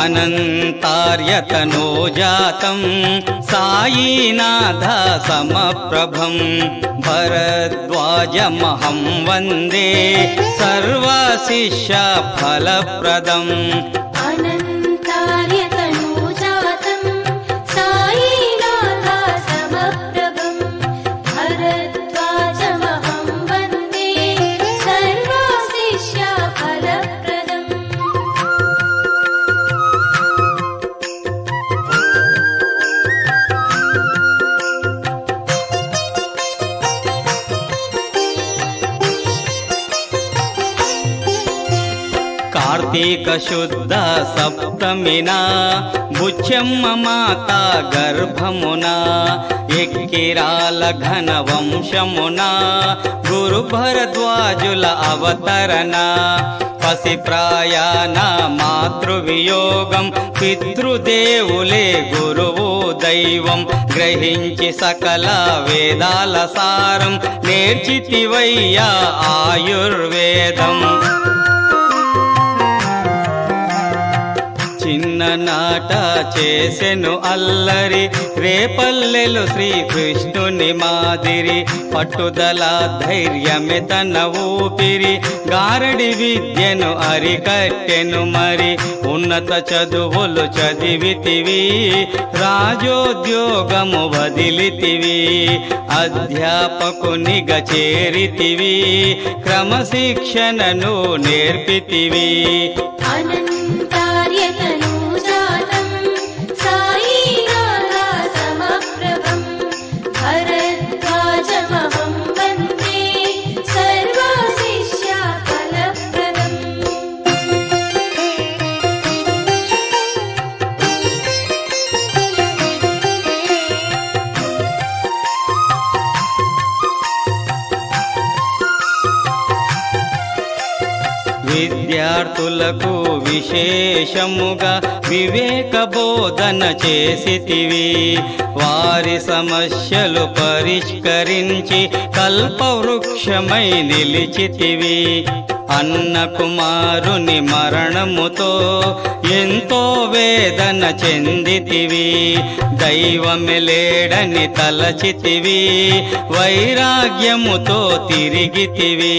अनन्तार्यतनो जातं सायीनाथ समप्रभं भरद्वाजमहं वन्दे सर्वशिष्यफलप्रदम् अनन्तार्यतनूजातं सायीनाथा समप्रभं भरद्वाजमहं वन्दे सर्वशिष्यफलप्रदम् కార్తీకశుద్ధ సప్తమిన బుచ్చమ్మ మాత గర్భమున ఎక్కిరాల ఘన వంశమున గురు భరద్వాజుల అవతరణ పసి ప్రాయాన మాతృవియోగం పితృదేవులే గురువు దైవం గ్రహించి సకల వేదాల సారం నేర్చితివయ్యా ఆయుర్వేదం చిన్ననాట చేసెను అల్లరి రేపల్లెలు శ్రీకృష్ణుని మాదిరి పట్టుదల ధైర్యమే తన ఊపిరి గారడి విద్యను అరికట్టెను మరి ఉన్నత చదువులు చదివితివి రాజోద్యోగము వదిలితివి అధ్యాపకునిగా చేరితివి క్రమశిక్షణను నేర్పితివి अनन्तार्यतनूजातं सायीनाथा समप्रभं भरद्वाजमहं वन्दे सर्वशिष्यफलप्रदम् విద్యార్థులకు విశేషముగా వివేక బోధన చేసితివి వారి సమస్యలు పరిష్కరించి కల్పవృక్షమై నిలిచితివి అన్న కుమారుని మరణముతో ఎంతో వేదన చెందితివి దైవమే లేడని తలచితివి వైరాగ్యముతో తిరిగితివి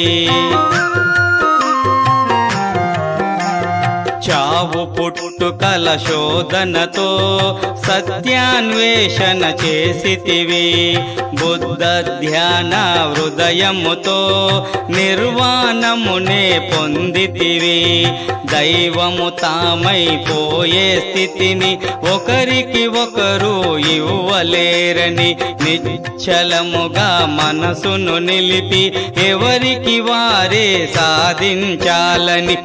చావు పుట్టుకల శోధనతో సత్యాన్వేషణ చేసితివి బుద్ధ ధ్యాన హృదయముతో నిర్వాణమునే పొందితివి దైవము తామైపోయే స్థితిని ఒకరికి ఒకరు ఇవ్వలేరని నిశ్చలముగా మనసును నిలిపి ఎవరికి వారే సాధించాలని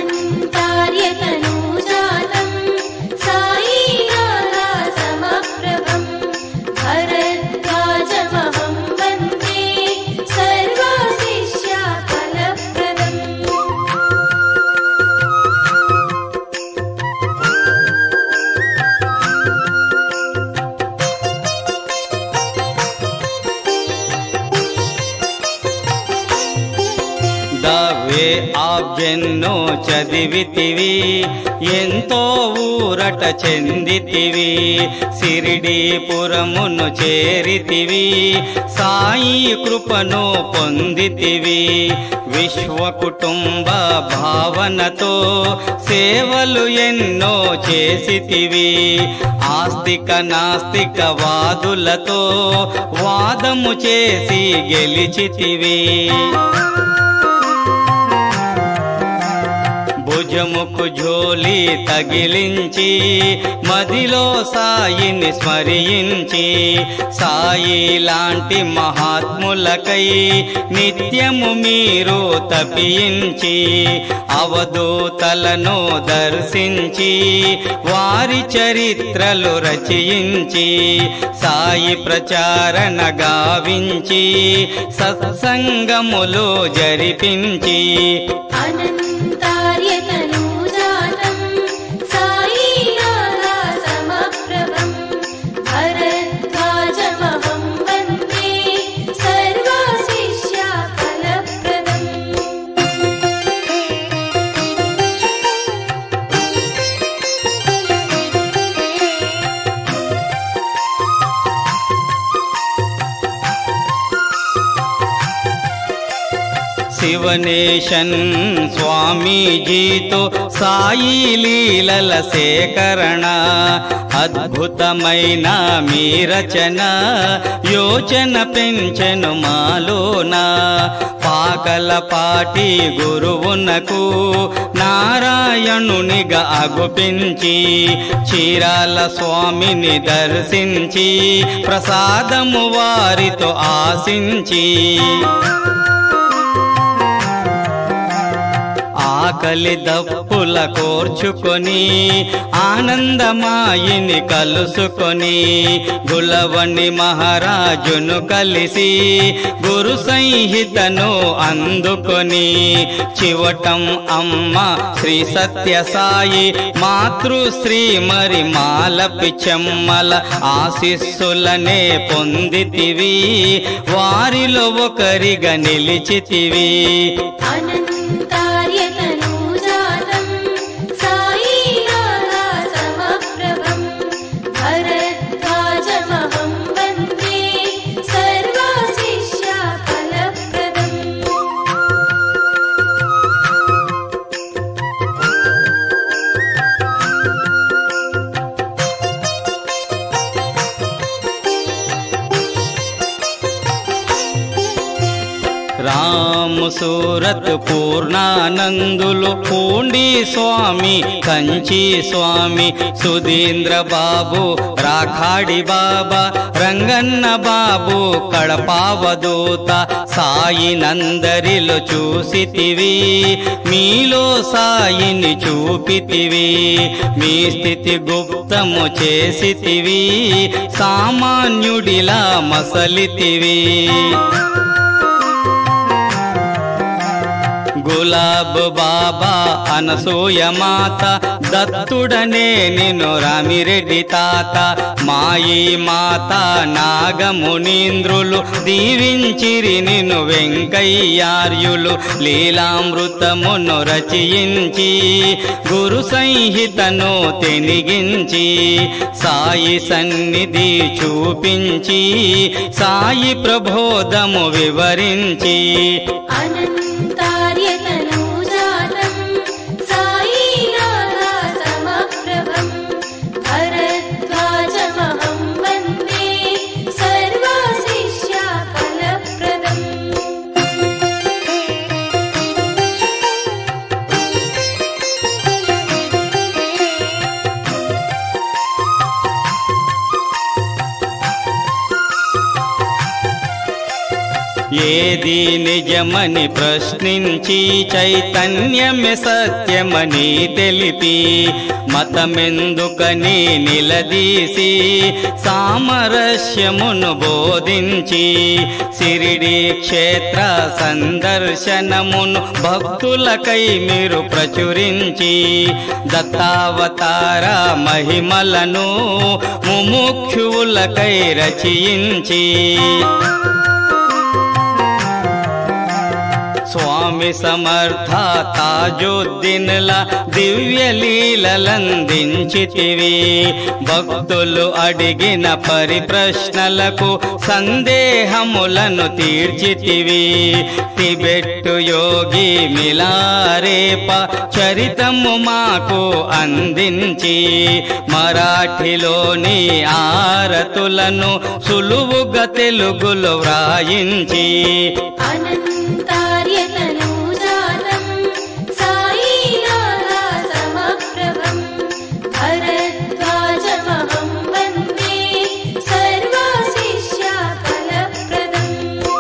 अनन्तार्यतनूजातं सायीनाथा समप्रभं भरद्वाजमहं वन्दे सर्वशिष्यफलप्रदम् దవే ఆభ్యన్నో చదివితివి ఎంతో ఊరట చెందితివి సిరిడీపురమును చేరితివి సాయి కృపను పొందితివి విశ్వ కుటుంబ భావనతో సేవలు ఎన్నో చేసితివి ఆస్తిక నాస్తిక వాదులతో వాదము చేసి గెలిచితివి భుజముకు ఝోలి తగిలించి మదిలో సాయిని స్మరించి సాయి లాంటి మహాత్ములకై నిత్యము మీరు తపించి అవధూతలను దర్శించి వారి చరిత్రలు రచయించి సాయి ప్రచారణ గావించి సత్సంగములు జరిపించి अनन्तार्यतनूजातं सायीनाथा समप्रभं भरद्वाजमहं वन्दे सर्वशिष्यफलप्रदम् శివనేశన్ స్వామీజీతో సాయి లీలల సేకరణ అద్భుతమైన మీ రచన యోచన పెంచెను మాలోన పాకలపాటి గురువునకు నారాయణునిగా అగుపించి చీరాల స్వామిని దర్శించి ప్రసాదము వారితో ఆశించి ఆకలి దప్పుల కోర్చుకొని ఆనందమాయిని కలుసుకొని గులవని మహారాజును కలిసి గురు సంహితను అందుకొని చివటం అమ్మ శ్రీ సత్య సాయి మాతృశ్రీ మరి మాలపి చెమ్మల ఆశిస్సులనే పొందితివి వారిలో ఒకరిగా నిలిచితివి अनन्तार्यतनूजातं सायीनाथा समप्रभं भरद्वाजमहं वन्दे सर्वाशिष्या फलप्रदम् రాము సూరత్ పూర్ణానందులు పూండి స్వామి కంచి స్వామి సుధీంద్ర బాబు రాఖాడి బాబా రంగన్న బాబు కడపావదూత సాయి నందరిలో చూసితివి మీలో సాయిని చూపితివి మీ స్థితి గుప్తము చేసితివి సామాన్యుడిలా మసలితివి గులాబ్ బాబా అనసూయ మాత దత్తుడనే నిన్ను రామిరెడ్డి తాత మాయి మాత నాగమునీంద్రులు దీవించిరి నిన్ను వెంకయ్యార్యులు లీలామృతమును రచయించి గురు సంహితను తెనిగించి సాయి సన్నిధి చూపించి సాయి ప్రబోధము వివరించి अनन्तार्यतनूजातं सायीनाथा समप्रभं भरद्वाजमहं वन्दे सर्वाशिष्या फलप्रदम् ఏది నిజమని ప్రశ్నించి చైతన్యమే సత్యమని తెలిపి మతమెందుకని నిలదీసి సామరస్యమును బోధించి సిరిడి క్షేత్ర సందర్శనమును భక్తులకై మీరు ప్రచురించి దత్తావతార మహిమలను ముముక్షువులకై రచయించి స్వామి సమర్థ తాజుద్దీన్ల దివ్య లీలలందించితివి భక్తులు అడిగిన పరిప్రశ్నలకు సందేహములను తీర్చితివి టిబెట్టు యోగి మిలారేప చరితము మాకు అందించి మరాఠీలోని ఆరతులను సులువుగా తెలుగులో వ్రాయించి अनन्तार्यतनूजातं सायीनाथा समप्रभं भरद्वाजमहं वन्दे सर्वाशिष्या फलप्रदम्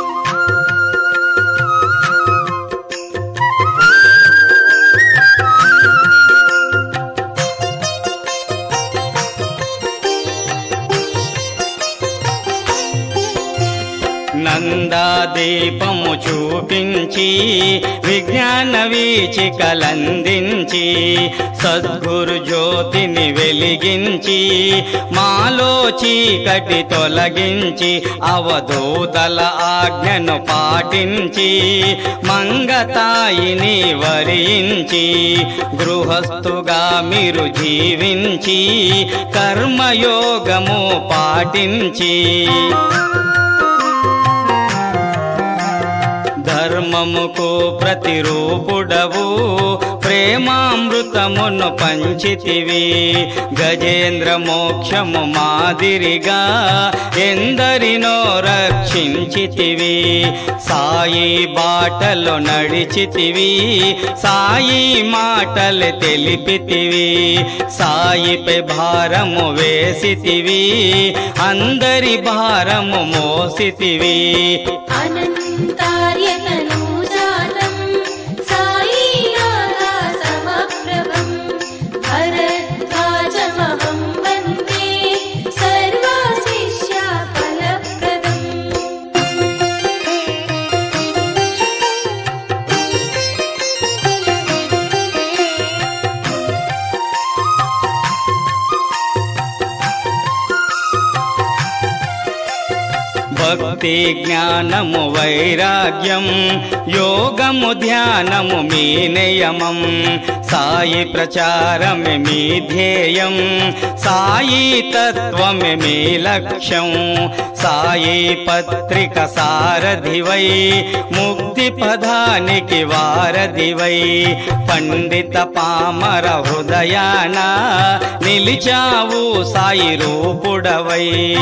నందాదీపము చూపించి విజ్ఞాన వీచికలందించి సద్గురు జ్యోతిని వెలిగించి మాలో చీకటి తొలగించి అవధూతల ఆజ్ఞను పాటించి మంగతాయిని వరించి గృహస్థుగా మీరు జీవించి కర్మయోగము పాటించి ధర్మముకు ప్రతిరూపుడవు ప్రేమామృతమును పంచితివి గజేంద్ర మోక్షము మాదిరిగా ఎందరినో రక్షించితివి సాయి బాటలో నడిచితివి సాయి మాటలు తెలిపితివి సాయిపై భారము వేసితివి అందరి భారము మోసితివి अनन्तार्यतनु जातं सायीनाथा समप्रभम् भरद्वाजमहं वन्दे सर्वशिष्या फलप्रदम् భక్తి జ్ఞానము వైరాగ్యం యోగము ధ్యానము మీ నియమం సాయి ప్రచారమే మీ ధ్యేయం సాయి తత్వమే మీ లక్ష్యం సాయి పత్రిక సారథివై ముక్తి పదానికి వారధివై పండిత పామర హృదయాన నిలిచావు సాయి రూపుడవై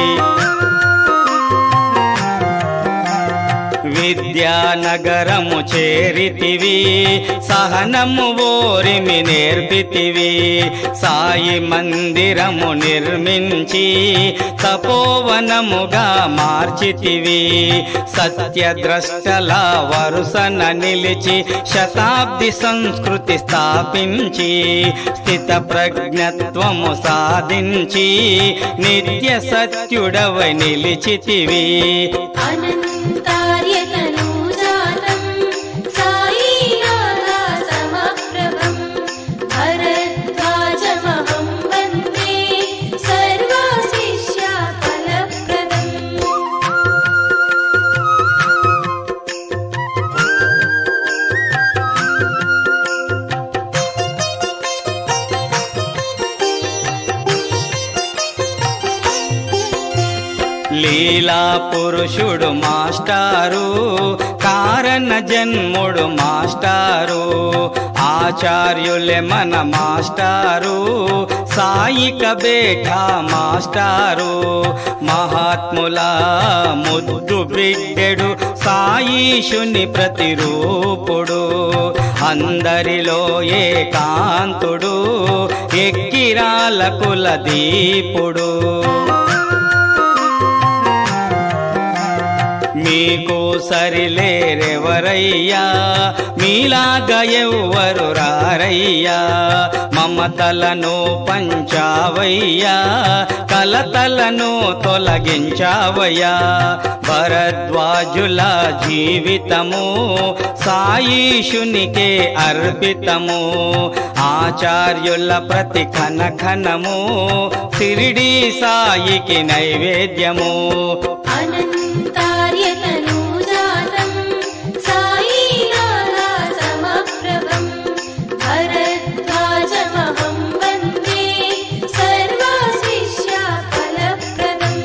విద్యానగరము చేరితివి సహనము ఓరిమి నేర్పితివి సాయి మందిరము నిర్మించి తపోవనముగా మార్చితివి సత్యద్రష్టల వరుసన నిలిచి శతాబ్ది సంస్కృతి స్థాపించి స్థిత ప్రజ్ఞత్వము సాధించి నిత్య సత్యుడవై నిలిచితివి अनन्तार्यतनु जातं सायीनाथा समप्रभम् भरद्वाजमहं वन्दे सर्वशिष्या फलप्रदम् లీలా పురుషుడు మాస్టారు కారణ జన్ముడు మాస్టారు ఆచార్యులే మన మాస్టారు సాయిక బేఠా మాస్టారు మహాత్ముల ముద్దు బిడ్డెడు సాయిషుని ప్రతిరూపుడు అందరిలో ఏకాంతుడు ఎక్కిరాల కుల దీపుడు మీకు సరిలేరెవరయ్యా మీలాగా ఎవ్వరు రారయ్యా మమతలను పంచావయ్యా కలతలను తొలగించావయ్యా భరద్వాజుల జీవితము సాయిషునికే అర్పితము ఆచార్యుల ప్రతి కనఖనము సిరిడి సాయికి నైవేద్యము अनन्तार्यतनु जातं सायीनाथा समप्रभम् भरद्वाजमहं वन्दे सर्वशिष्या फलप्रदम्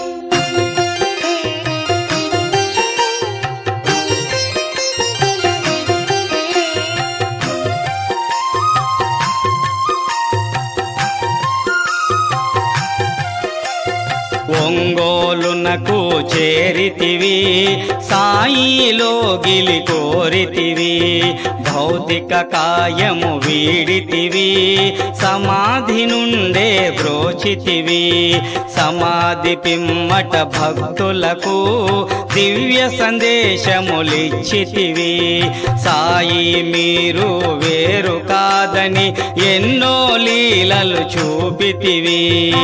ఒంగోలునకు చేరితివి సాయిలో గిలి కోరితివి భౌతిక కాయము వీడితివి సమాధి నుండే బ్రోచితివి సమాధి పిమ్మట భక్తులకు దివ్య సందేశములిచ్చితివి సాయి మీరు వేరు కాదని ఎన్నో లీలలు చూపితివి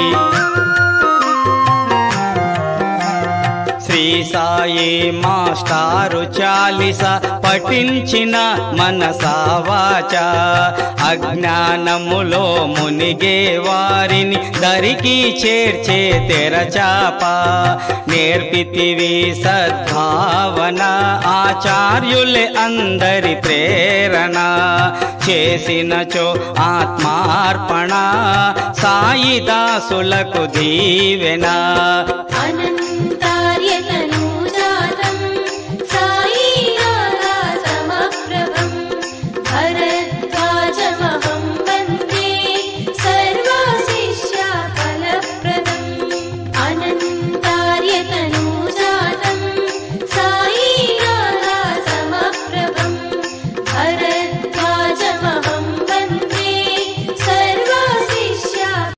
శ్రీ సాయి మాస్టారు చాలిస పఠించిన మనసావాచ అజ్ఞానములో మునిగే వారిని దరికి చేర్చే తెరచాప నేర్పితివి సద్భావన ఆచార్యులే అందరి ప్రేరణ చేసినచో ఆత్మార్పణ సాయి దాసులకు దీవెన అనంత